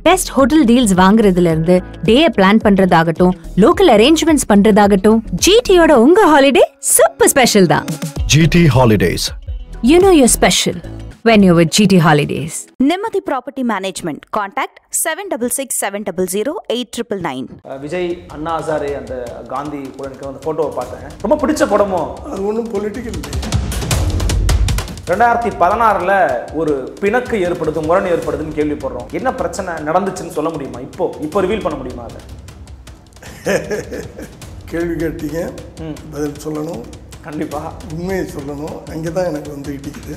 Best hotel deals வாங்குறதுல இருந்து day plan பண்றதாகட்டும் லோக்கல் அரேஞ்ச்மெண்ட்ஸ் பண்றதாகட்டும் ஜிடியோட உங்க ஹாலிடே சூப்பர் ஸ்பெஷல் தான் GT Holidays. You know your special when you with GT holidays நிம்மதி property management contact seven double six seven double zero eight triple nine அஹ் விஜய் அண்ணா ஹசாரே அந்த காந்தி கூட இருக்கிற அந்த ஃபோட்டோவை பார்த்தேன் ரொம்ப பிடிச்ச படமும் அது ஒன்றும் பொலிட்டிக்கல் இல்லை ரெண்டாயிரத்தி பதினாறில் ஒரு பிணக்கு ஏற்படுது முரண் ஏற்படுதுன்னு கேள்விப்படுறோம் என்ன பிரச்சனை நடந்துச்சுன்னு சொல்ல முடியுமா இப்போ இப்போ ரிவீல் பண்ண முடியுமா அதை கேள்வி கேட்டீங்க பதில் சொல்லணும் கண்டிப்பாக உண்மையை சொல்லணும் அங்கே தான் எனக்கு வந்து இடிக்குது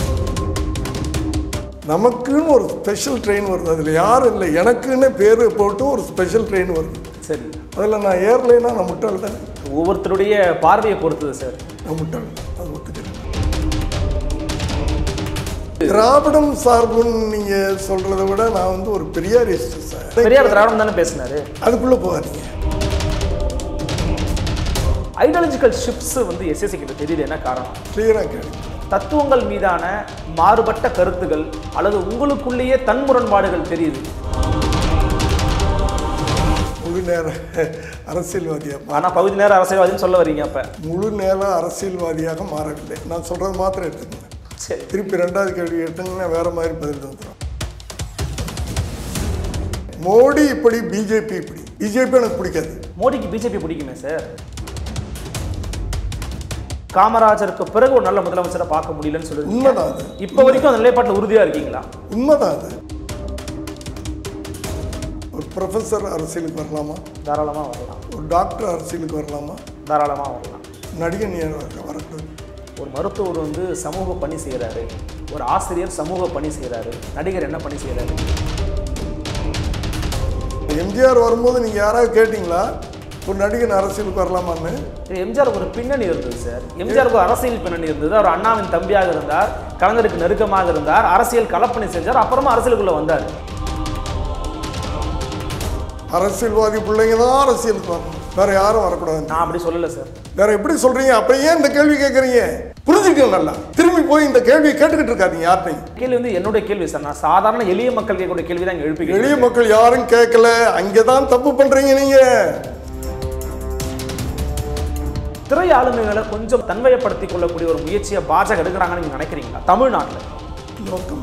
நமக்குன்னு ஒரு ஸ்பெஷல் ட்ரெயின் வருது அதில் யாரும் இல்லை எனக்குன்னு பேர் போட்டு ஒரு ஸ்பெஷல் ட்ரெயின் வருது சரி அதில் நான் ஏறலைன்னா நான் முட்டாள் தானே ஒவ்வொருத்தருடைய பார்வையை பொறுத்தது சார் நான் முட்டாள் அது ஒத்துக்கிறேன் திராவிடம் சார்புன்னு நீங்கள் சொல்கிறத விட நான் வந்து ஒரு பெரியாரிஸ்ட் சார் பெரியார் திராவிடம் தானே பேசினாரு அதுக்குள்ளே போகாதீங்க ஐடியாலஜிக்கல் ஷிப்ஸ் வந்து எஸ்எஸ்சி கிட்ட தெரியல என்ன காரணம் கிளியராக கேளுங்க தத்துவங்கள் மீதான மாறுபட்ட கருத்துகள் அல்லது உங்களுக்குள்ளேயே தன் முரண்பாடுகள் தெரியுது முழு நேர அரசியல்வாதியாக ஆனால் பகுதி நேர அரசியல்வாதின்னு சொல்ல வரீங்க அப்போ முழு நேர அரசியல்வாதியாக மாறவில்லை நான் சொல்கிறது மாத்திரம் எடுத்துக்கங்க சரி திருப்பி ரெண்டாவது கேள்வி கேட்டீங்கன்னா வேற மாதிரி பதில் தந்துடும் மோடி இப்படி பிஜேபி இப்படி பிஜேபி எனக்கு பிடிக்காது மோடிக்கு பிஜேபி பிடிக்குமே சார் காமராஜருக்கு பிறகு ஒரு நல்ல முதலமைச்சரை பார்க்க முடியலன்னு சொல்லுங்க உண்மைதான் அது இப்போ வரைக்கும் அந்த நிலைப்பாட்டில் உறுதியா இருக்கீங்களா உண்மைதான் அது ஒரு ப்ரொஃபஸர் அரசியலுக்கு வரலாமா தாராளமா வரலாம் ஒரு டாக்டர் அரசியலுக்கு வரலாமா தாராளமா வரலாம் நடிகன் ஏன் வர- வரக்கூடாது ஒரு மருத்துவர் வந்து சமூக பணி செய்கிறாரு ஒரு ஆசிரியர் சமூக பணி செய்கிறாரு நடிகர் என்ன பணி செய்கிறாரு எம்ஜிஆர் வரும்போது நீங்கள் யாராவது கேட்டிங்களா ஒரு நடிகன் அரசியலுக்கு வரலாமான்னு எம்ஜிஆர் ஒரு பின்னணி இருந்தது சார் எம்ஜிஆருக்கு ஒரு அரசியல் பின்னணி இருந்தது அவர் அண்ணாவின் தம்பியாக இருந்தார் கலைஞருக்கு நெருக்கமாக இருந்தார் அரசியல் கலப்பணி செஞ்சார் அப்புறமா அரசியலுக்குள்ள வந்தார் அரசியல்வாதி பிள்ளைங்க தான் அரசியலுக்கு வரணும் வேற யாரும் வரக்கூடாது நான் அப்படி சொல்லலை சார் வேற எப்படி சொல்றீங்க அப்ப ஏன் இந்த கேள்வி கேட்குறீங்க புரிஞ்சுக்கணும் நல்லா திரும்பி போய் இந்த கேள்வியை கேட்டுக்கிட்டு இருக்காதீங்க யார்ட்டையும் கேள்வி வந்து என்னுடைய கேள்வி சார் நான் சாதாரண எளிய மக்கள் கேட்கக்கூடிய கேள்வி தான் இங்கே எழுப்பி எளிய மக்கள் யாரும் கேட்கல அங்கதான் தப்பு பண்றீங்க நீங்க திரை ஆளுமைகளை கொஞ்சம் தன்வயப்படுத்திக் கொள்ளக்கூடிய ஒரு முயற்சியை பாஜக எடுக்கிறாங்கன்னு நீங்க நினைக்கிறீங்களா தமிழ்நாட்டில் நோக்கம்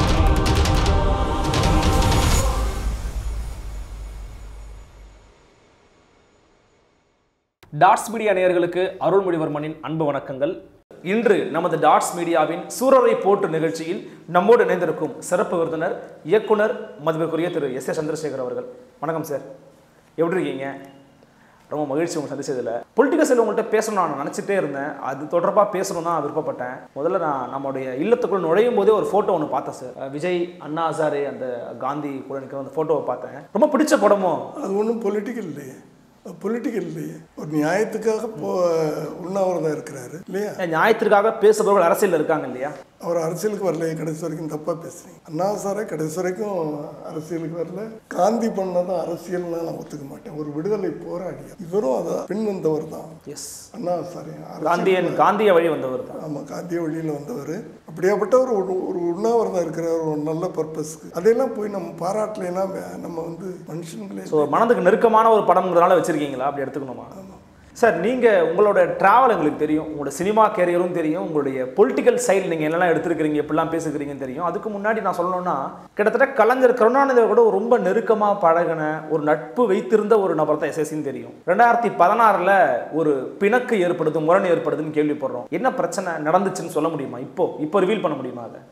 டாட்ஸ் மீடியா நேயர்களுக்கு அருள்மொழிவர்மனின் அன்பு வணக்கங்கள் இன்று நமது டாட்ஸ் மீடியாவின் சூரரை போட்டு நிகழ்ச்சியில் நம்மோடு இணைந்திருக்கும் சிறப்பு விருந்தினர் இயக்குனர் மதிப்புக்குரிய திரு எஸ் ஏ சந்திரசேகர் அவர்கள் வணக்கம் சார் எப்படி இருக்கீங்க ரொம்ப மகிழ்ச்சி உங்க சந்திச்சதில் பொலிட்டிக்கல் சைடில் உங்கள்கிட்ட பேசணும் நான் நினச்சிட்டே இருந்தேன் அது தொடர்பாக பேசணும் தான் விருப்பப்பட்டேன் முதல்ல நான் நம்மளுடைய இல்லத்துக்குள்ள நுழையும் போதே ஒரு ஃபோட்டோ ஒன்று பார்த்தேன் சார் அஹ் விஜய் அண்ணா ஹசாரே அந்த காந்தி கூட இருக்கிற அந்த ஃபோட்டோவை பார்த்தேன் ரொம்ப பிடிச்ச படமும் அது ஒன்றும் பொலிட்டிக்கல் இல்லையே பொலிட்டிக்கல் இல்லையே ஒரு நியாயத்துக்காக போ உண்ணாவிரதம் இருக்கிறாரு இல்லையா நியாயத்திற்காக பேசுபவர்கள் அரசியல் இருக்காங்க இல்லையா அவர் அரசியலுக்கு வரலையே கடைசி வரைக்கும் தப்பா பேசுறீங்க அண்ணா சாரே கடைசி வரைக்கும் அரசியலுக்கு வரல காந்தி பண்ணதான் அரசியல்னா நான் ஒத்துக்க மாட்டேன் ஒரு விடுதலை போராடியா இவரும் அதை பின் வந்தவர் தான் எஸ் அண்ணா சாரே காந்தியன் காந்திய வழி வந்தவர் தான் ஆமாம் காந்திய வழியில் வந்தவர் அப்படியாப்பட்டவர் ஒரு ஒரு உண்ணாவிரதம் இருக்கிறவர் ஒரு நல்ல பர்பஸ்க்கு அதையெல்லாம் போய் நம்ம பாராட்டலைன்னா வே- நம்ம வந்து மனுஷங்களே ஸோ மனதுக்கு நெருக்கமான ஒரு படம்ங்கிறதுனால வச்சிருக்கீங்களா அப்படி எடுத்துக்கணுமா சார் நீங்கள் உங்களோட ட்ராவல் எங்களுக்கு தெரியும் உங்களோட சினிமா கேரியரும் தெரியும் உங்களுடைய பொலிட்டிக்கல் சைடு நீங்கள் என்னெல்லாம் எடுத்துருக்கிறீங்க எப்படிலாம் பேசுகிறீங்கன்னு தெரியும் அதுக்கு முன்னாடி நான் சொல்லணும்னா கிட்டத்தட்ட கலைஞர் கருணாநிதியோட கூட ரொம்ப நெருக்கமாக பழகின ஒரு நட்பு வைத்திருந்த ஒரு நபர் தான் எஸ்எஸ்சின்னு தெரியும் ரெண்டாயிரத்தி பதினாறில் ஒரு பிணக்கு ஏற்படுது முரண் ஏற்படுதுன்னு கேள்விப்படுறோம் என்ன பிரச்சனை நடந்துச்சுன்னு சொல்ல முடியுமா இப்போ இப்போ ரிவீல் பண்ண முடியுமா அதை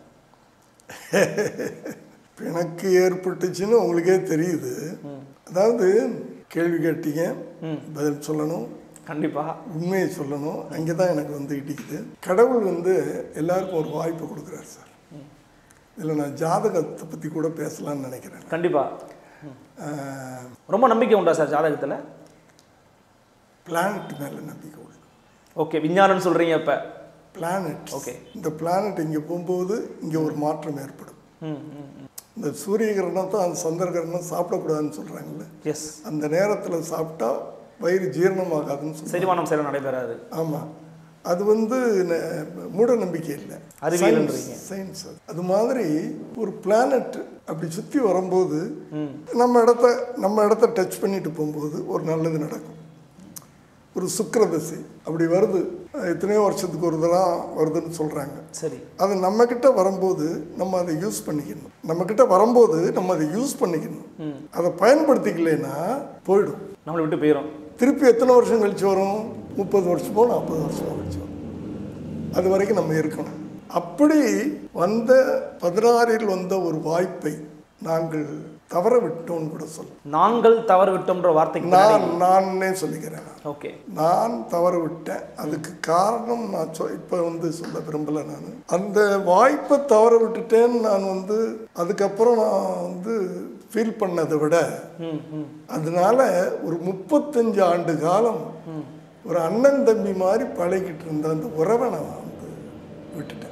பிணக்கு ஏற்பட்டுச்சுன்னு உங்களுக்கே தெரியுது அதாவது கேள்வி கேட்டீங்க பதில் சொல்லணும் கண்டிப்பாக உண்மையை சொல்லணும் அங்கே தான் எனக்கு வந்து இடிக்குது கடவுள் வந்து எல்லாருக்கும் ஒரு வாய்ப்பு கொடுக்குறாரு சார் இதில் நான் ஜாதகத்தை பற்றி கூட பேசலாம்னு நினைக்கிறேன் கண்டிப்பாக ஆஹ், ரொம்ப நம்பிக்கை உண்டா சார் ஜாதகத்தில் பிளானட் மேலே நம்பிக்கை உண்டு ஓகே விஞ்ஞானம்னு சொல்கிறீங்க இப்போ பிளானட் Okay. இந்த பிளானட் இங்கே போகும்போது இங்கே ஒரு மாற்றம் ஏற்படும் ம் ம் இந்த சூரிய கிரகணத்தை அந்த சந்திர கிரகணம் சாப்பிடக்கூடாதுன்னு சொல்கிறாங்கல்ல எஸ் அந்த நேரத்தில் சாப்பிட்டா வயிறு ஜீரணமாகாதுன்னு சொல்லுவாங்க செரிமானம் செயல் நடைபெறாது ஆமாம் அது வந்து ந- மூட நம்பிக்கை இல்லை அறிவியல்ன்றீங்க. சயின்ஸ் அது அது மாதிரி ஒரு பிளானட் அப்படி சுற்றி வரும்போது நம்ம இடத்த நம்ம இடத்த டச் பண்ணிட்டு போகும்போது ஒரு நல்லது நடக்கும் ஒரு சுக்கிர திசை அப்படி வருது எத்தனையோ வருஷத்துக்கு ஒரு தடவை வருதுன்னு சொல்கிறாங்க சரி அது நம்மக்கிட்ட வரும்போது நம்ம அதை யூஸ் பண்ணிக்கணும் நம்மக்கிட்ட வரும்போது நம்ம அதை யூஸ் பண்ணிக்கணும் அதை பயன்படுத்திக்கலைன்னா போயிடும் நம்மளை விட்டு போயிடும் திருப்பி எத்தனை வருஷம் கழிச்சு வரும் முப்பது வருஷமோ நாற்பது வருஷமோ கழிச்சு வரும் அது வரைக்கும் நம்ம இருக்கணும் அப்படி வந்த பதினாறில் வந்த ஒரு வாய்ப்பை நாங்கள் தவற விட்டோம்னு கூட சொல்ல நாங்கள் தவறு விட்டோம்ன்ற வார்த்தைக்கு நான் நானே சொல்லிக்கிறேன் நான். ஓகே நான் தவறு விட்டேன் அதுக்கு காரணம் நான் சொ இப்போ வந்து சொல்ல விரும்பலை நான் அந்த வாய்ப்பை தவற விட்டுட்டேன்னு நான் வந்து அதுக்கப்புறம் நான் வந்து ஃபீல் பண்ணதை விட ம் ம் அதனால ஒரு முப்பத்தஞ்சு ஆண்டு காலம் ஒரு அண்ணன் தம்பி மாதிரி பழகிட்டு இருந்த அந்த உறவை நான் வந்து விட்டுட்டேன்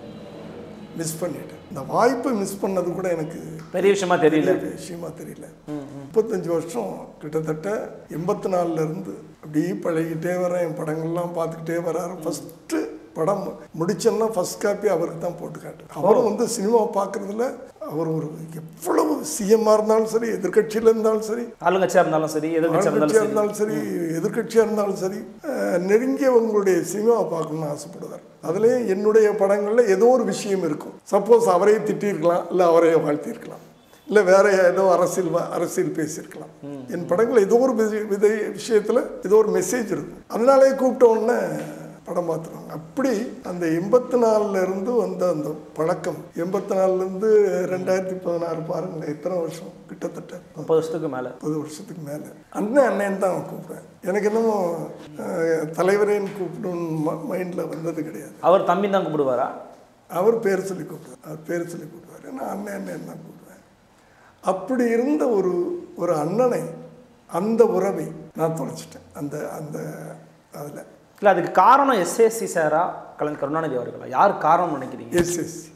மிஸ் பண்ணிட்டேன் இந்த வாய்ப்பை மிஸ் பண்ணது கூட எனக்கு பெரிய விஷயமா தெரியல பெரிய விஷயமா தெரியல முப்பத்தஞ்சு வருஷம் கிட்டத்தட்ட எண்பத்தி நாலுல இருந்து அப்படியே பழகிட்டே வரேன் என் படங்கள்லாம் பார்த்துக்கிட்டே வராரு ஃபஸ்ட்டு படம் முடிச்சேன்னா ஃபர்ஸ்ட் காப்பி அவருக்கு தான் போட்டு காட்டு அவரும் வந்து சினிமா பார்க்குறதுல அவர் ஒரு எவ்வளவு சிஎம்மாக இருந்தாலும் சரி எதிர்க்கட்சியில் இருந்தாலும் சரி ஆளுங்கட்சியா இருந்தாலும் சரி எதிர்கட்சியா ஆளுங்கட்சியாக இருந்தாலும் சரி இருந்தாலும் சரி எதிர்க்கட்சியாக இருந்தாலும் சரி அஹ், நெருங்கியவங்களுடைய சினிமாவை பார்க்கணும்னு ஆசைப்படுவார் அதுலேயும் என்னுடைய படங்களில் ஏதோ ஒரு விஷயம் இருக்கும் சப்போஸ் அவரையே திட்டியிருக்கலாம் இல்லை அவரையே வாழ்த்தியிருக்கலாம் இல்லை வேற ஏதோ அரசியல் வ- அரசியல் பேசியிருக்கலாம் என் படங்கள் ஏதோ ஒரு விதை- விதை விஷயத்தில் ஏதோ ஒரு மெசேஜ் இருக்கும் அதனாலே கூப்பிட்ட உடனே படம் பார்த்துருவாங்க அப்படி அந்த எண்பத்தி நாலுல இருந்து வந்த அந்த பழக்கம் எண்பத்தி நாலுலேருந்து ரெண்டாயிரத்தி பதினாறு பாருங்களேன் எத்தனை வருஷம் கிட்டத்தட்ட முப்பது வருஷத்துக்கு மேல முப்பது வருஷத்துக்கு மேலே அண்ணன் அண்ணன் தான் நான் கூப்பிடுவேன் எனக்கு என்னமோ அஹ், தலைவரேன்னு கூப்பிடணும்னு மைண்டில் வந்தது கிடையாது அவர் தம்பி தான் கூப்பிடுவாரா அவர் பேர் சொல்லி கூப்பிடுவார் அவர் பேர் சொல்லி கூப்பிடுவார் நான் அண்ணன் அண்ணன் தான் கூப்பிடுவேன் அப்படி இருந்த ஒரு ஒரு அண்ணனை அந்த உறவை நான் தொலைச்சிட்டேன் அந்த அந்த அதில் இல்ல அதுக்கு காரணம் எஸ்எஸ்சி சாரா கலைஞர் கருணாநிதி அவர்களா யார் காரணம் நினைக்கிறீங்க எஸ்எஸ்சி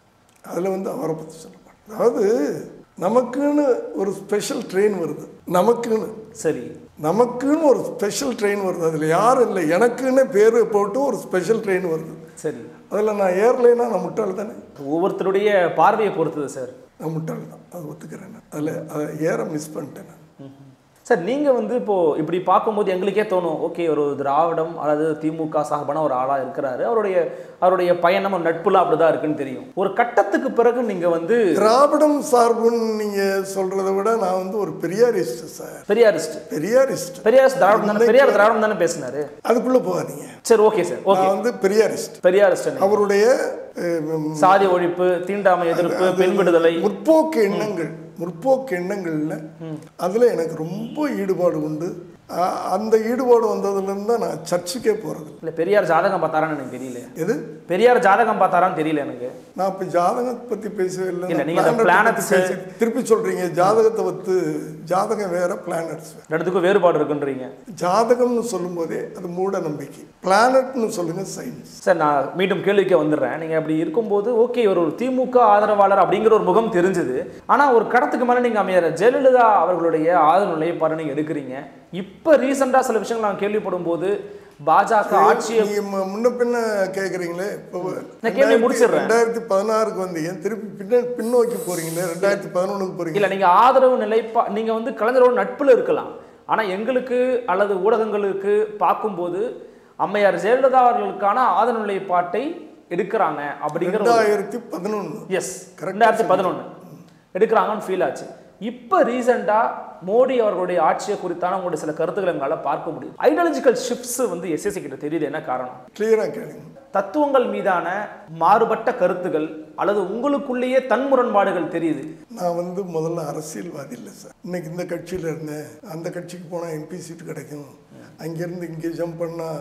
அதில் வந்து அவரை பற்றி சொல்ல மாட்டேன் அதாவது நமக்குன்னு ஒரு ஸ்பெஷல் ட்ரெயின் வருது நமக்குன்னு சரி நமக்குன்னு ஒரு ஸ்பெஷல் ட்ரெயின் வருது அதில் யாரும் இல்லை எனக்குன்னு பேர் போட்டு ஒரு ஸ்பெஷல் ட்ரெயின் வருது சரி அதில் நான் ஏர்லைனா நான் முட்டாள் தானே ஒவ்வொருத்தருடைய பார்வையை பொறுத்தது சார் நான் முட்டாள் தான் அது ஒத்துக்கிறேன் நான் அதில் அதை ஏற மிஸ் பண்ணிட்டேன் நான் சார் நீங்க வந்து இப்போ இப்படி பார்க்கும்போது எங்களுக்கே தோணும் ஓகே ஒரு திராவிடம் அல்லது திமுக சார்பான ஒரு ஆளா இருக்கிறாரு அவருடைய அவருடைய பயணம் நட்புலாம் அப்படிதான் இருக்குன்னு தெரியும் ஒரு கட்டத்துக்கு பிறகு நீங்க வந்து திராவிடம் சார்புன்னு நீங்கள் சொல்கிறத விட நான் வந்து ஒரு பெரியாரிஸ்ட் சார் பெரியாரிஸ்ட் பெரியாரிஸ்ட் பெரியார் திராவிடம் தானே பெரியார் திராவிடம் தானே பேசினாரு அதுக்குள்ளே போகாதீங்க சரி ஓகே சார் ஓகே நான் வந்து பெரியாரிஸ்ட் பெரியாரிஸ்ட் அவருடைய அஹ், சாதி ஒழிப்பு தீண்டாமை எதிர்ப்பு பெண் விடுதலை முற்போக்கு எண்ணங்கள் முற்போக்கு எண்ணங்கள்ல அதுல எனக்கு ரொம்ப ஈடுபாடு உண்டு அ- அந்த ஈடுபாடு வந்ததுலேருந்து தான் நான் சர்ச்சுக்கே போறது இல்ல பெரியார் ஜாதகம் பார்த்தாரான்னு எனக்கு தெரியல எது பெரியார் ஜாதகம் பார்த்தாரான்னு தெரியல எனக்கு நான் இப்போ ஜாதகத்தை பற்றி பேசவே இல்லை இல்ல, நான் நீங்க இந்த planet planets- பத்தி பேசி- திருப்பி சொல்றீங்க ஜாதகத்தை வந்து ஜாதகம் வேற பிளானட்ஸ் வேற ரெண்டுத்துக்கும் வேறுபாடு இருக்குன்றீங்க ஜாதகம்னு சொல்லும்போதே அது மூட நம்பிக்கை பிளானட்னு சொல்லுங்க சயின்ஸ் சார் நான் மீண்டும் கேள்விக்கே வந்துடுறேன் நீங்கள் அப்படி இருக்கும்போது ஓகே ஒரு ஒரு திமுக ஆதரவாளர் அப்படிங்கிற ஒரு முகம் தெரிஞ்சுது ஆனால் ஒரு கடத்துக்கு மேலே நீங்கள் அமையார் ஜெயலலிதா அவர்களுடைய ஆதரவு நிலைப்பாடு நீங்கள் எடுக்கிறீங்க இப்போ ரீசெண்டாக சில விஷயங்கள் நான் கேள்விப்படும் போது பாஜக ஆட்சியை நீங்க மு- முன்ன பின்ன கேக்குறீங்களே இப்போ நான் கேள்வி முடிச்சிடுறேன். ரெண்டாயிரத்தி பதினாறுக்கு வந்தீங்க திருப்பி பின்ன பின்னோக்கி போறீங்களே ரெண்டாயிரத்தி பதினொன்றுக்கு போறீங்க இல்லை நீங்கள் ஆதரவு நிலைப்பா நீங்கள் வந்து கலைஞரோட நட்பில் இருக்கலாம் ஆனால் எங்களுக்கு அல்லது ஊடகங்களுக்கு பார்க்கும்போது அம்மையார் ஜெயலலிதா அவர்களுக்கான ஆதரவு நிலைப்பாட்டை எடுக்கிறாங்க அப்படிங்கிற ஒரு ரெண்டாயிரத்தி பதினொன்று எஸ் ரெண்டாயிரத்தி பதினொன்று எடுக்கிறாங்கன்னு ஃபீல் ஆச்சு இப்போ ரீசெண்டாக மோடி அவர்களுடைய ஆட்சியை குறித்தான உங்களுடைய சில கருத்துக்களை எங்களால் பார்க்க முடியுது ஐடியாலஜிக்கல் ஷிஃப்ட்ஸ் வந்து எஸ்எஸ்சி கிட்ட தெரியுது என்ன காரணம் கிளியரா கேளுங்க தத்துவங்கள் மீதான மாறுபட்ட கருத்துகள் அல்லது உங்களுக்குள்ளேயே தன் முரண்பாடுகள் தெரியுது நான் வந்து முதல்ல அரசியல்வாதி இல்லை சார் இன்னைக்கு இந்த கட்சியில் இருந்தேன் அந்த கட்சிக்கு போனால் எம்பி சீட் கிடைக்கும் அங்கேருந்து இங்கே ஜம்ப் பண்ணால்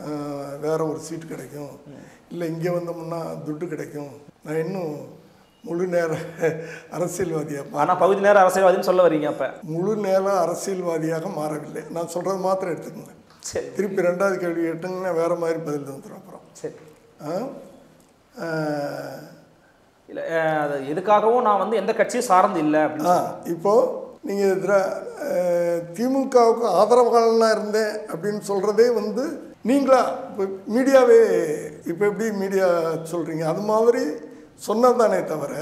வேற ஒரு சீட் கிடைக்கும் இல்லை இங்கே வந்தோம்னா துட்டு கிடைக்கும் நான் இன்னும் முழு நேர அரசியல்வாதியாக ஆனால் பகுதி நேர அரசியல்வாதின்னு சொல்ல வர்றீங்க அப்போ முழு நேர அரசியல்வாதியாக மாறவில்லை நான் சொல்கிறது மாத்திரம் எடுத்துக்கோங்க சரி திருப்பி ரெண்டாவது கேள்வி கேட்டுங்கன்னா வேற மாதிரி பதில் தந்துடும் அப்புறம் சரி ஆ? ஆ, இல்லை அது எதுக்காகவும் நான் வந்து எந்த கட்சியும் சார்ந்து இல்லை அப்படின்னு ஆ இப்போ நீங்கள் திரா அஹ், திமுகவுக்கு ஆதரவாளனாக இருந்தேன் அப்படின்னு சொல்கிறதே வந்து நீங்களா இப்போ மீடியாவே இப்போ எப்படி மீடியா சொல்கிறீங்க அது மாதிரி சொன்னதானே தவிர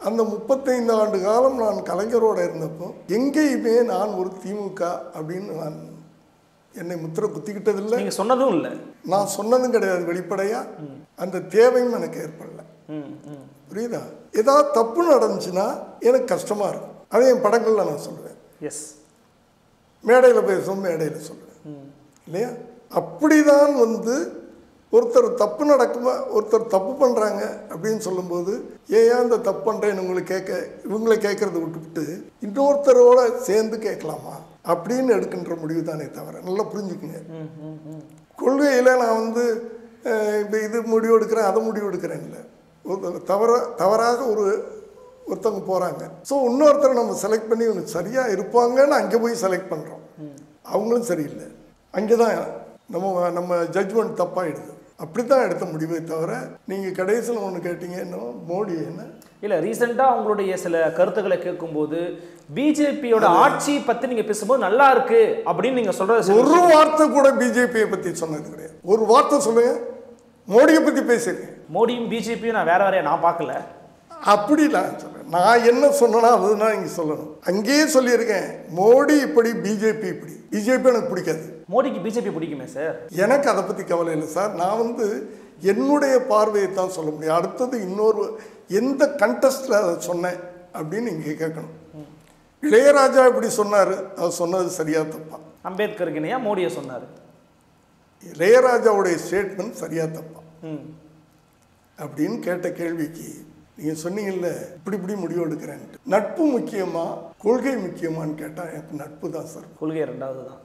அந்த முப்பத்தைந்து ஆண்டு காலம் நான் கலைஞரோட இருந்தப்போ எங்கேயுமே நான் ஒரு திமுக அப்படின்னு நான் என்னை முத்திரை குத்திக்கிட்டதில்லை நீங்க சொன்னதும் இல்லை நான் சொன்னதும் கிடையாது வெளிப்படையா அந்த தேவையும் எனக்கு ஏற்படல ம் ம் புரியுதா ஏதாவது தப்பு நடந்துச்சுன்னா எனக்கு கஷ்டமா இருக்கும் அதை என் படங்கள்ல நான் சொல்லுவேன் எஸ் மேடையில் பேசும் மேடையில் சொல்லுவேன் இல்லையா அப்படிதான் வந்து ஒருத்தர் தப்பு நடக்குமா ஒருத்தர் தப்பு பண்ணுறாங்க அப்படின்னு சொல்லும்போது ஏன் இந்த தப்பு பண்ணுறேன்னு உங்களை கேட்க இவங்களை கேட்கறத விட்டுவிட்டு இன்னொருத்தரோட சேர்ந்து கேட்கலாமா அப்படின்னு எடுக்கின்ற முடிவு தானே தவிர நல்லா புரிஞ்சுக்குங்க கொள்கையில் நான் வந்து அஹ், இப்ப இது முடிவு எடுக்கிறேன் அதை முடிவு எடுக்கிறேன் இல்லை ஒரு தவற தவறாக ஒரு ஒருத்தவங்க போகிறாங்க ஸோ இன்னொருத்தரை நம்ம செலக்ட் பண்ணி இவங்க சரியாக இருப்பாங்கன்னு அங்கே போய் செலக்ட் பண்ணுறோம் அவங்களும் சரியில்லை அங்கே தான் நம்ம நம்ம ஜட்ஜ்மெண்ட் தப்பாயிடுது அப்படி தான் எடுத்த முடிவே தவிர நீங்கள் கடைசியில் ஒன்று கேட்டீங்க என்ன மோடி என்ன இல்ல ரீசெண்டா உங்களுடைய சில கருத்துக்களை கேட்கும்போது பிஜேபியோட ஆட்சி பத்தி நீங்க பேசும்போது நல்லா இருக்கு அப்படின்னு நீங்க சொல்றது சரி. ஒரு வார்த்தை கூட பிஜேபியை பற்றி சொன்னது கிடையாது ஒரு வார்த்தை சொல்லுங்க மோடியை பற்றி பேசியிருக்கேன் மோடியும் பிஜேபியும் நான் வேற வேறையா நான் பார்க்கல அப்படிலாம் சொல்றேன் நான் என்ன சொன்னேனோ அதுதான் இங்கே சொல்லணும் அங்கேயே சொல்லியிருக்கேன் மோடி இப்படி பிஜேபி இப்படி பிஜேபி எனக்கு பிடிக்காது மோடிக்கு பிஜேபி பிடிக்குமே சார் எனக்கு அதை பற்றி கவலை இல்லை சார் நான் வந்து என்னுடைய பார்வையை தான் சொல்ல முடியும் அடுத்தது இன்னொரு எந்த கண்டஸ்டில் அதை சொன்னேன் அப்படின்னு நீங்கள் கேட்கணும் இளையராஜா இப்படி சொன்னார் அவர் சொன்னது சரியா தப்பா அம்பேத்கருக்கு இணையா மோடியை சொன்னாரு இளையராஜாவுடைய ஸ்டேட்மெண்ட் சரியா தப்பா ம் அப்படின்னு கேட்ட கேள்விக்கு நீங்கள் சொன்னீங்கல்ல இப்படி இப்படி முடிவு எடுக்கிறேன்ட்டு நட்பு முக்கியமா கொள்கை முக்கியமான்னு கேட்டால் எனக்கு நட்பு தான் சார் கொள்கை ரெண்டாவது தான்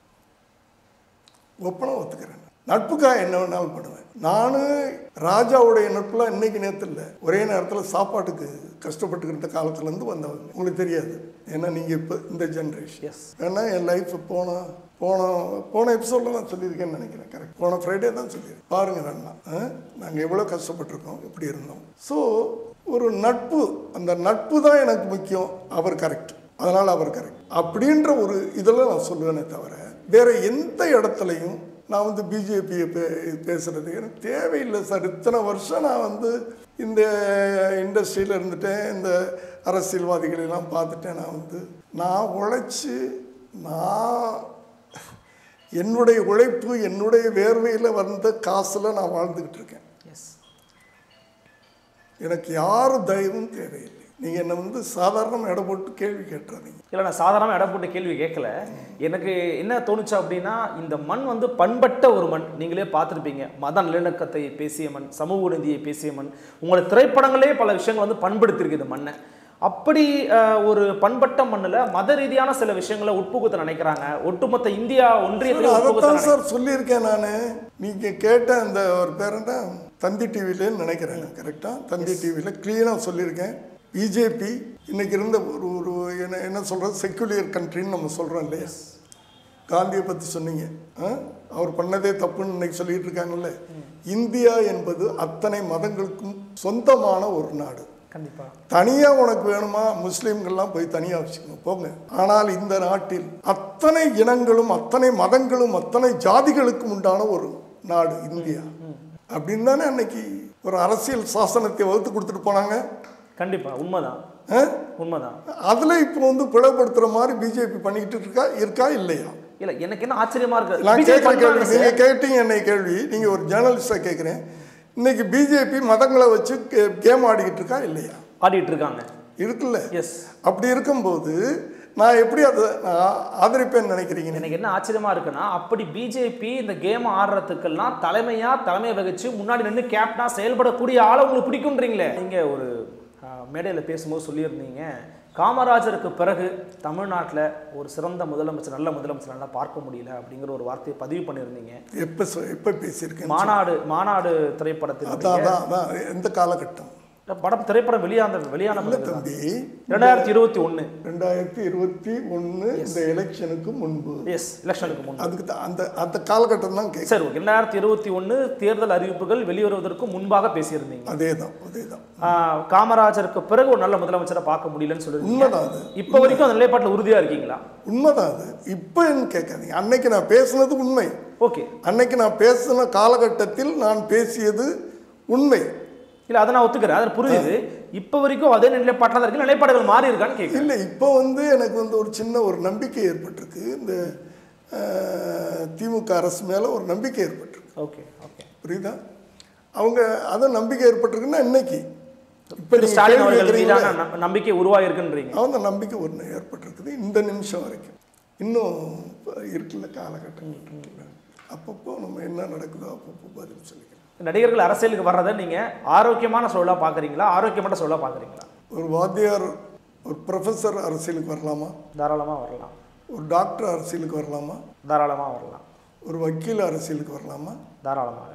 ஒப்பனை ஒத்துக்கிறேன் நட்புக்காக என்ன வேணாலும் பண்ணுவேன் நான் ராஜாவுடைய நட்புலாம் இன்னைக்கு நேரத்தில் இல்லை ஒரே நேரத்தில் சாப்பாட்டுக்கு கஷ்டப்பட்டுக்கிட்ட காலத்துலேருந்து வந்தவங்க உங்களுக்கு தெரியாது ஏன்னா நீங்கள் இப்போ இந்த ஜென்ரேஷன் எஸ் ஏன்னா என் லைஃப் போன போன போன எபிசோடில் நான் சொல்லியிருக்கேன்னு நினைக்கிறேன் கரெக்ட் போன ஃப்ரைடே தான் சொல்லியிருக்கேன் பாருங்க வேணா நாங்கள் எவ்வளோ கஷ்டப்பட்டிருக்கோம் எப்படி இருந்தோம் ஸோ ஒரு நட்பு அந்த நட்பு தான் எனக்கு முக்கியம் அவர் கரெக்ட் அதனால் அவர் கரெக்ட் அப்படின்ற ஒரு இதில் நான் சொல்லுவேனே தவிர வேற எந்த இடத்துலையும் நான் வந்து பிஜேபியை பே பேசுறது எனக்கு தேவையில்லை சார் இத்தனை வருஷம் நான் வந்து இந்த இண்டஸ்ட்ரியில் இருந்துட்டேன் இந்த அரசியல்வாதிகளெல்லாம் பார்த்துட்டேன் நான் வந்து நான் உழைச்சி நான் என்னுடைய உழைப்பு என்னுடைய வேர்வையில் வந்த காசில் நான் வாழ்ந்துக்கிட்டு இருக்கேன் எஸ் எனக்கு யாரும் தயவும் தேவையில்லை நீங்கள் என்னை வந்து சாதாரண இடம் போட்டு கேள்வி கேட்டுறாதீங்க இல்லை நான் சாதாரண இடம் போட்டு கேள்வி கேட்கல எனக்கு என்ன தோணுச்சு அப்படின்னா இந்த மண் வந்து பண்பட்ட ஒரு மண் நீங்களே பார்த்துருப்பீங்க மத நல்லிணக்கத்தை பேசிய மண் சமூக நீதியை பேசிய மண் உங்களோட திரைப்படங்களே பல விஷயங்கள் வந்து பண்படுத்தியிருக்கு இந்த மண்ணை அப்படி அஹ், ஒரு பண்பட்ட மண்ணில் மத ரீதியான சில விஷயங்களை உட்புகுத்த நினைக்கிறாங்க ஒட்டுமொத்த இந்தியா ஒன்றியத்திலே உட்புகுத்த அதைத்தான் சார் சொல்லியிருக்கேன் நான் நீங்கள் கேட்ட அந்த ஒரு பேர் என்ன தந்தி டிவிலேன்னு நினைக்கிறேன் கரெக்டாக தந்தி டிவியில் க்ளீனாக சொல்லியிருக்கேன் பிஜேபி இன்னைக்கு இருந்த ஒரு ஒரு என்ன என்ன சொல்கிறது செக்குலர் கண்ட்ரின்னு நம்ம சொல்கிறோம் இல்லையா காந்தியை பற்றி சொன்னீங்க ஆ? அவர் பண்ணதே தப்புன்னு இன்னைக்கு சொல்லிட்டு இருக்காங்கல்ல இந்தியா என்பது அத்தனை மதங்களுக்கும் சொந்தமான ஒரு நாடு கண்டிப்பா தனியாக உனக்கு வேணுமா முஸ்லீம்கள்லாம் போய் தனியாக வச்சுக்கணும் போங்க ஆனால் இந்த நாட்டில் அத்தனை இனங்களும் அத்தனை மதங்களும் அத்தனை ஜாதிகளுக்கும் உண்டான ஒரு நாடு இந்தியா அப்படின்னு தானே அன்னைக்கு ஒரு அரசியல் சாசனத்தை வகுத்து கொடுத்துட்டு போனாங்க கண்டிப்பா உண்மைதான் ஆ? உண்மைதான் அதில் இப்போ வந்து பிளவுபடுத்துகிற மாதிரி பிஜேபி பண்ணிக்கிட்டு இருக்கா இருக்கா இல்லையா இல்ல எனக்கு என்ன ஆச்சரியமா இருக்கு நான் BJP கேட்குற கேள்வி பண்றாங்க சார். நீங்கள் கேட்டீங்க என்னை கேள்வி நீங்கள் ஒரு ஜேர்னலிஸ்டாக கேட்குறேன் இன்னைக்கு பிஜேபி மதங்களை வச்சு கேம் ஆடிக்கிட்டு இருக்கா இல்லையா ஆடிட்டு இருக்காங்க இருக்குல்ல எஸ் அப்படி இருக்கும்போது நான் எப்படி அதை நான் ஆதரிப்பேன்னு நினைக்கிறீங்க எனக்கு என்ன ஆச்சரியமா இருக்குன்னா அப்படி பிஜேபி இந்த கேம் ஆடுறதுக்கெல்லாம் தலைமையா தலைமை வகிச்சு முன்னாடி நின்று கேப்டனா செயல்படக்கூடிய ஆளை உங்களுக்கு பிடிக்குன்றீங்களே நீங்க ஒரு ஆஹ், மேடையில பேசும்போது சொல்லியிருந்தீங்க காமராஜருக்கு பிறகு தமிழ்நாட்டில் ஒரு சிறந்த முதலமைச்சர் நல்ல முதலமைச்சர் நல்லா பார்க்க முடியல அப்படிங்கிற ஒரு வார்த்தையை பதிவு பண்ணியிருந்தீங்க எப்போ சொ எப்போ பேசியிருக்கேன் மாநாடு மாநாடு அதான் திரைப்படத்தில் அதான் அதான் எந்த காலகட்டம் படம் திரைப்படம் வெளியான வெளியான இல்லை பிறகுதான். தம்பி ரெண்டாயிரத்தி இருபத்தி ஒன்று ரெண்டாயிரத்தி இருபத்தி ஒன்று இந்த எலெக்ஷனுக்கு முன்பு எஸ் எலெக்ஷனுக்கு முன் அதுக்கு தான் அந்த அந்த காலகட்டம் தான் கேட்க சரி ரெண்டாயிரத்தி இருபத்தி ஒன்று தேர்தல் அறிவிப்புகள் வெளிவருவதற்கு முன்பாக பேசியிருந்தீங்க அதே தான் அதே தான் ஆஹ் காமராஜருக்கு பிறகு ஒரு நல்ல முதலமைச்சரை பார்க்க முடியலன்னு சொல்லிருக்கீங்க உண்மைதான் அது இப்போ வரைக்கும் அந்த நிலைப்பாட்டில் உறுதியா இருக்கீங்களா உண்மைதான் அது இப்போ என்ன கேட்காதீங்க அன்னைக்கு நான் பேசுனது உண்மை ஓகே அன்னைக்கு நான் பேசின காலகட்டத்தில் நான் பேசியது உண்மை இல்ல அதை நான் ஒத்துக்கிறேன் அது புரியுது இப்ப வரைக்கும் அதே நிலைப்பாட்டில் தான் இருக்கு நிலைப்பாடுகள் மாறி இருக்கான்னு கேட்குறேன் இல்லை இப்போ வந்து எனக்கு வந்து ஒரு சின்ன ஒரு நம்பிக்கை ஏற்பட்டிருக்கு இந்த அஹ், திமுக அரசு மேலே ஒரு நம்பிக்கை ஏற்பட்டிருக்கு ஓகே ஓகே புரியுதா அவங்க அதான் நம்பிக்கை ஏற்பட்டிருக்குன்னா இன்னைக்கு இப்போ திரு ஸ்டாலின் அவர்கள் மீதான ந- நம்பிக்கை உருவாயிருக்குன்றீங்க அந்த நம்பிக்கை ஒன்று ஏற்பட்டிருக்குது இந்த நிமிஷம் வரைக்கும் இன்னும் இப்ப இருக்குல்ல காலகட்டம் இருக்குல்ல அப்பப்போ நம்ம என்ன நடக்குதோ அப்பப்போ பதில் சொல்லிக்கலாம் நடிகர்கள் அரசியலுக்கு வர்றதை நீங்க ஆரோக்கியமான சூழலா பாக்குறீங்களா ஆரோக்கியமான சூழலா பாக்குறீங்களா ஒரு வாத்தியார் ஒரு ப்ரொஃபஸர் அரசியலுக்கு வரலாமா தாராளமா வரலாம் ஒரு டாக்டர் அரசியலுக்கு வரலாமா தாராளமா வரலாம் ஒரு வக்கீல் அரசியலுக்கு வரலாமா தாராளமாக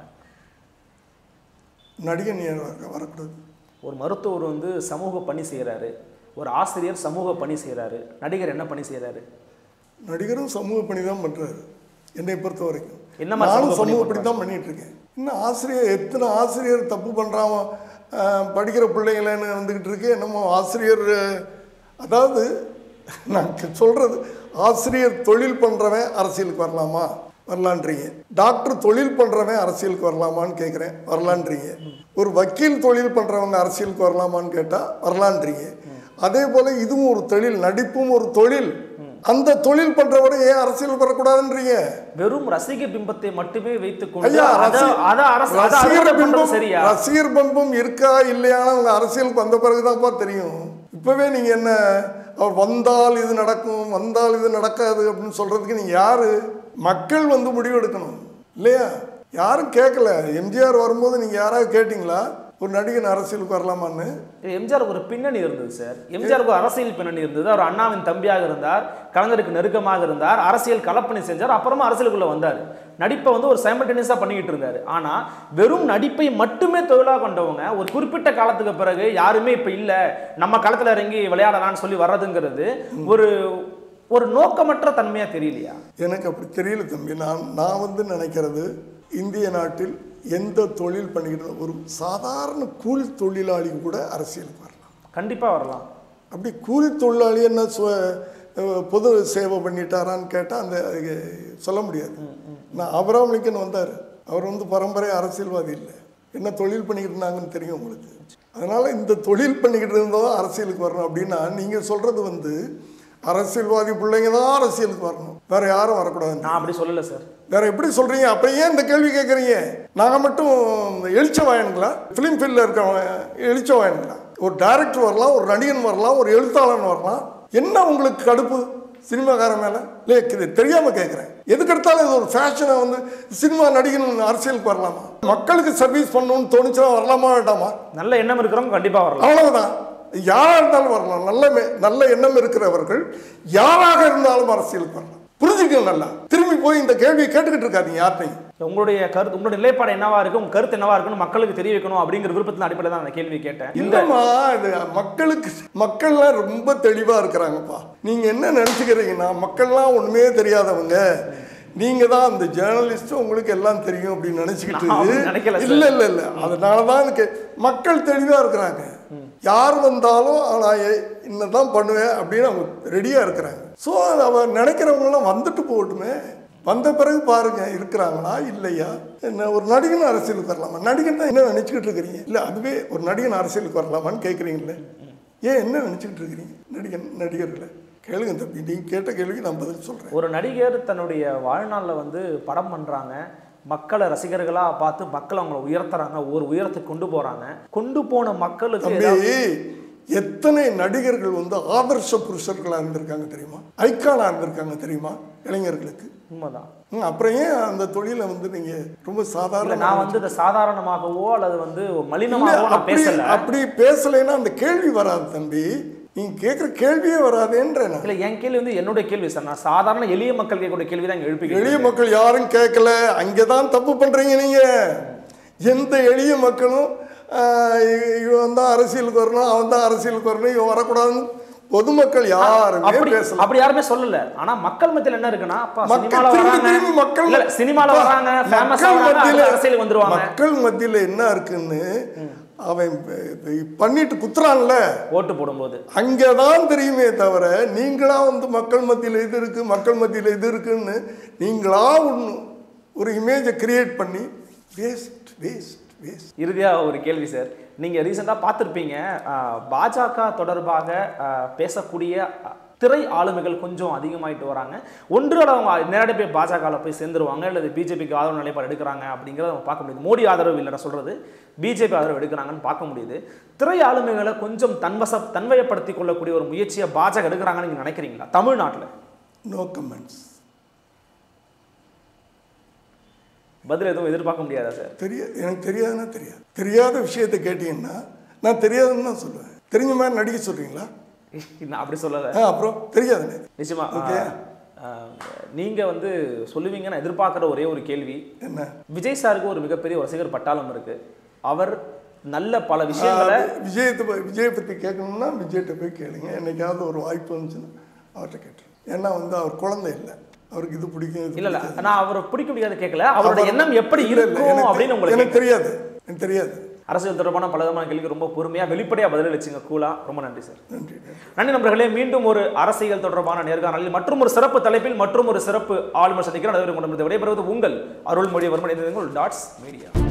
நடிகன் ஏன் வர- வரக்கூடாது ஒரு மருத்துவர் வந்து சமூக பணி செய்கிறாரு ஒரு ஆசிரியர் சமூக பணி செய்கிறாரு நடிகர் என்ன பணி செய்கிறாரு நடிகரும் சமூக பணி தான் பண்ணுறாரு என்னை பொறுத்த வரைக்கும் என்ன மாதிரி நானும் சமூக பணி சமூக பணி தான் பண்ணிட்டு இருக்கேன் இன்னும் ஆசிரியர் எத்தனை ஆசிரியர் தப்பு பண்ணுறான் படிக்கிற பிள்ளைங்களேன்னு வந்துக்கிட்டு இருக்கு என்னமோ ஆசிரியர் அஹ், அதாவது நான் சொல்கிறது ஆசிரியர் தொழில் பண்ணுறவன் அரசியலுக்கு வரலாமா வரலான்றீங்க டாக்டர் தொழில் பண்ணுறவன் அரசியலுக்கு வரலாமான்னு கேட்குறேன் வரலான்றீங்க ஒரு வக்கீல் தொழில் பண்ணுறவங்க அரசியலுக்கு வரலாமான்னு கேட்டால் வரலான்றீங்க அதே போல் இதுவும் ஒரு தொழில் நடிப்பும் ஒரு தொழில் அந்த தொழில் பண்றவரை ஏன் அரசியல் வரக்கூடாதுன்றீங்க வெறும் ரசிக பிம்பத்தை மட்டுமே வைத்துக் கொண்டு ஐயா அத- ரசி- அத அரசு அத ரசிகர் அறுவடை பண்றது பிம்பம் சரியா ரசிகர் பிம்பம் இருக்கா இல்லையான்னு அவங்க அரசியலுக்கு வந்த பிறகுதான்ப்பா தெரியும் இப்பவே நீங்க என்ன அவர் வந்தால் இது நடக்கும் வந்தால் இது நடக்காது அப்படின்னு சொல்றதுக்கு நீங்க யாரு மக்கள் வந்து முடிவு எடுக்கணும் இல்லையா யாரும் கேட்கல எம்ஜிஆர் வரும்போது நீங்க யாராவது கேட்டீங்களா ஒரு நடிகன் அரசியலுக்கு வரலாமான்னு எம்ஜிஆர் ஒரு பின்னணி இருந்தது சார் எம்ஜிஆருக்கு ஒரு அரசியல் பின்னணி இருந்தது அவர் அண்ணாவின் தம்பியாக இருந்தார் கலைஞருக்கு நெருக்கமாக இருந்தார் அரசியல் கலப்பணி செஞ்சார் அப்புறமா அரசியலுக்குள்ள வந்தார் நடிப்பை வந்து ஒரு சைமல்டேனியஸாக பண்ணிக்கிட்டு இருந்தார் ஆனா வெறும் நடிப்பை மட்டுமே தொழிலாக கொண்டவங்க ஒரு குறிப்பிட்ட காலத்துக்கு பிறகு யாருமே இப்போ இல்லை நம்ம களத்துல இறங்கி விளையாடலாம்னு சொல்லி வர்றதுங்கிறது ஒரு ஒரு நோக்கமற்ற தன்மையா தெரியலையா எனக்கு அப்படி தெரியல தம்பி நான் நான் வந்து நினைக்கிறது இந்திய நாட்டில் எந்த தொழில் பண்ணிக்கிட்டு ஒரு சாதாரண கூலி தொழிலாளி கூட அரசியலுக்கு வரலாம் கண்டிப்பா வரலாம் அப்படி கூலி தொழிலாளி என்ன சுவ அஹ் பொது சேவை பண்ணிட்டாரான்னு கேட்டால் அந்த அதுக்கு சொல்ல முடியாது நான் ஆபிரகாம் லிங்கன் வந்தார் அவர் வந்து பரம்பரை அரசியல்வாதி இல்லை என்ன தொழில் பண்ணிக்கிட்டு இருந்தாங்கன்னு தெரியும் உங்களுக்கு அதனால் இந்த தொழில் பண்ணிக்கிட்டு இருந்தோம் அரசியலுக்கு வரணும் அப்படின்னா நீங்கள் சொல்கிறது வந்து அரசியல்வாதி பிள்ளைங்க தான் அரசியலுக்கு வரணும் வேற யாரும் வரக்கூடாது நான் அப்படி சொல்லல சார் வேற எப்படி சொல்றீங்க அப்ப ஏன் இந்த கேள்வி கேட்குறீங்க நாங்க மட்டும் எழுச்ச வாயனுங்களா ஃபிலிம் ஃபீல்டில் இருக்கவங்க எழுச்ச வாயனுங்களா ஒரு டைரக்டர் வரலாம் ஒரு நடிகன் வரலாம் ஒரு எழுத்தாளன் வரலாம் என்ன உங்களுக்கு கடுப்பு சினிமாக்காரன் மேல இல்லை இது தெரியாம கேட்குறேன் எதுக்கு எடுத்தாலும் இது ஒரு ஃபேஷனை வந்து சினிமா நடிகன் அரசியலுக்கு வரலாமா மக்களுக்கு சர்வீஸ் பண்ணணும்னு தோணுச்சுன்னா வரலாமா வேண்டாமா நல்ல எண்ணம் இருக்கிறவங்க கண்டிப்பா வரலாம் அவ்வளவுதான் யாரா இருந்தாலும் வரலாம் நல்ல மே- நல்ல எண்ணம் இருக்கிறவர்கள் யாராக இருந்தாலும் அரசியலுக்கு வரலாம் புரிஞ்சுக்கணும் நல்லா திரும்பி போய் இந்த கேள்வியை கேட்டுக்கிட்டு இருக்காதீங்க யார்ட்டையும் உங்களுடைய கருத்து உங்களுடைய நிலைப்பாடு என்னவா இருக்கு உங்க கருத்து என்னவா இருக்குன்னு மக்களுக்கு தெரிய வைக்கணும் அப்படிங்கிற விருப்பத்தின் அடிப்படையில் தான் அந்த கேள்வி கேட்டேன் இந்த இல்லம்மா இது மக்களுக்கு மக்கள்லாம் ரொம்ப தெளிவா இருக்கிறாங்கப்பா நீங்க என்ன நினைச்சுக்கிறீங்கன்னா மக்கள்லாம் ஒண்ணுமே தெரியாதவங்க நீங்க தான் அந்த ஜேர்னலிஸ்ட் உங்களுக்கு எல்லாம் தெரியும் அப்படின்னு நான் அப்படி நினைக்கல நினைச்சுக்கிட்டு சார். இல்ல இல்ல இல்ல அதனால தான் எனக்கு மக்கள் தெளிவா இருக்கிறாங்க யார் வந்தாலும் நான் எ- இன்னதான் பண்ணுவேன் அப்படின்னு அவங்க ரெடியா இருக்கிறாங்க ஸோ அவ நினைக்கிறவங்கலாம் வந்துட்டு போகட்டுமே வந்த பிறகு பாருங்க இருக்கிறாங்களா இல்லையா என்ன ஒரு நடிகன் அரசியலுக்கு வரலாமா நடிகன் தான் என்ன நினைச்சுக்கிட்டு இருக்கிறீங்க இல்லை அதுவே ஒரு நடிகன் அரசியலுக்கு வரலாமான்னு கேட்குறீங்களே ஏன் என்ன நினைச்சுக்கிட்டு இருக்கிறீங்க நடிகன் நடிகர்களை கேளுங்க தம்பி நீங்க கேட்ட கேள்விக்கு நான் பதில் சொல்றேன் ஒரு நடிகர் தன்னுடைய வாழ்நாள்ல வந்து படம் பண்றாங்க மக்களை ரசிகர்களா பார்த்து மக்கள் அவங்கள உயர்த்துறாங்க ஒரு உயரத்துக்கு கொண்டு போறாங்க கொண்டு போன மக்களுக்கு ஏதாவது- தம்பி எத்தனை நடிகர்கள் வந்து ஆதர்ஷ புருஷர்களா இருந்திருக்காங்க தெரியுமா ஐக்கானா இருந்திருக்காங்க தெரியுமா இளைஞர்களுக்கு உண்மைதான் ம், அப்புறம் ஏன் அந்த தொழிலை வந்து நீங்க ரொம்ப இல்ல சாதாரண நான் வந்து இதை சாதாரணமாகவோ அல்லது வந்து இல்ல, மலினமாகவோ நான் அப்படி பேசல அப்படி பேசலைன்னா அந்த கேள்வி வராது தம்பி நீங்க கேட்குற கேள்வியே வராதேன்ற நான் இல்ல என் கேள்வி வந்து என்னுடைய கேள்வி சார் நான் சாதாரண எளிய மக்கள் கேட்கக்கூடிய கேள்வி தான் இங்க எழுப்பி எளிய மக்கள் யாரும் கேட்கல அங்கதான் தப்பு பண்றீங்க நீங்க எந்த எளிய மக்களும் ஆஹ், இ- இவன் தான் அரசியலுக்கு வரணும் அவன் தான் அரசியலுக்கு வரணும் இவன் வரக்கூடாதுன்னு பொதுமக்கள் யாருமே அப்படி பேசல அப்படி யாருமே சொல்லல ஆனா மக்கள் மத்தியில என்ன இருக்குன்னா அப்பா மக்கள் சினிமால திரும்பி வராங்க திரும்பி மக்கள் இல்ல சினிமால அப்பா, வராங்க ஃபேமஸ் மக்கள் ஆகுறாங்க மத்தியில- அடுத்து அரசியலுக்கு வந்துருவாங்க மக்கள் மத்தியில என்ன இருக்குன்னு அவன் ப- ப- பண்ணிட்டு குத்துறான்ல ஓட்டு போடும்போது அங்கதான் தெரியுமே தவிர நீங்களா வந்து மக்கள் மத்தியில் இது இருக்கு மக்கள் மத்தியில் இது இருக்குன்னு நீங்களா ஒன்று ஒரு இமேஜை கிரியேட் பண்ணி வேஸ்ட் வேஸ்ட் வேஸ்ட் இறுதியாக ஒரு கேள்வி சார் நீங்கள் ரீசெண்டாக பார்த்துருப்பீங்க பாஜக தொடர்பாக ஆஹ், பேசக்கூடிய ஆஹ், திரை ஆளுமைகள் கொஞ்சம் அதிகமாயிட்டு வராங்க ஒன்றோட அவங்க நேரடி போய் பாஜகவில் போய் சேர்ந்துருவாங்க அல்லது பிஜேபிக்கு ஆதரவு நிலைப்பாடு எடுக்கிறாங்க அப்படிங்கிறத நம்ம பார்க்க முடியுது மோடி ஆதரவு இல்லை நான் சொல்கிறது பிஜேபி ஆதரவு எடுக்கிறாங்கன்னு பார்க்க முடியுது திரை ஆளுமைகளை கொஞ்சம் தன்வச தன்வயப்படுத்தி கொள்ளக்கூடிய ஒரு முயற்சியை பாஜக எடுக்கிறாங்கன்னு நீங்கள் நினைக்கிறீங்களா தமிழ்நாட்டில் நோ கமெண்ட்ஸ் பதில் எதுவும் எதிர்பார்க்க முடியாதா சார் தெரிய எனக்கு தெரியாதுன்னா தெரியாது தெரியாத விஷயத்தை கேட்டீங்கன்னா நான் தெரியாதுன்னு தான் சொல்லுவேன் தெரிஞ்ச மாதிரி நடிக்க சொல்கிறீங்களா நான் அப்படி சொல்லலை ஆ அப்புறம் தெரியாதுண்ணே நிச்சயமா Okay. ஆஹ், நீங்க வந்து சொல்லுவீங்கன்னு எதிர்பார்க்குற ஒரே ஒரு கேள்வி என்ன விஜய் சாருக்கு ஒரு மிகப்பெரிய ரசிகர் பட்டாளம் இருக்கு அவர் நல்ல பல விஷயங்களை ஆ, விஜயத்தை ப- விஜயை பற்றி கேட்கணும்னா விஜய்கிட்ட போய் கேளுங்க என்னைக்காவது ஒரு வாய்ப்பு வந்துச்சுன்னா அவர்கிட்ட கேட்டுருங்க ஏன்னா வந்து அவர் குழந்தை இல்லை அவருக்கு இது பிடிக்கும் இது இல்ல இல்ல பிடிக்காது. நான் அவரை பிடிக்க முடியாது கேட்கல அவரோட அவர் எண்ணம் எப்படி இல்ல, இல்ல, இருக்கும் எனக்கு அப்படின்னு தெ- உங்களுக்கு எனக்கு தெரியாது எனக்கு தெரியாது அரசியல் தொடர்பான பல விதமான கேள்விக்கு ரொம்ப பொறுமையா வெளிப்படையா பதில் அளிச்சிங்க கூலா ரொம்ப நன்றி சார் நன்றி நன்றி நன்றி நண்பர்களே மீண்டும் ஒரு அரசியல் தொடர்பான நேர்காணலில் மற்றும் ஒரு சிறப்பு தலைப்பில் மற்றும் ஒரு சிறப்பு ஆளுநர் சந்திக்கிறோம் அதுவரை கொண்டு விடைபெறுவது உங்கள் அருள்மொழிவர்மன் டாட்ஸ் மீடியா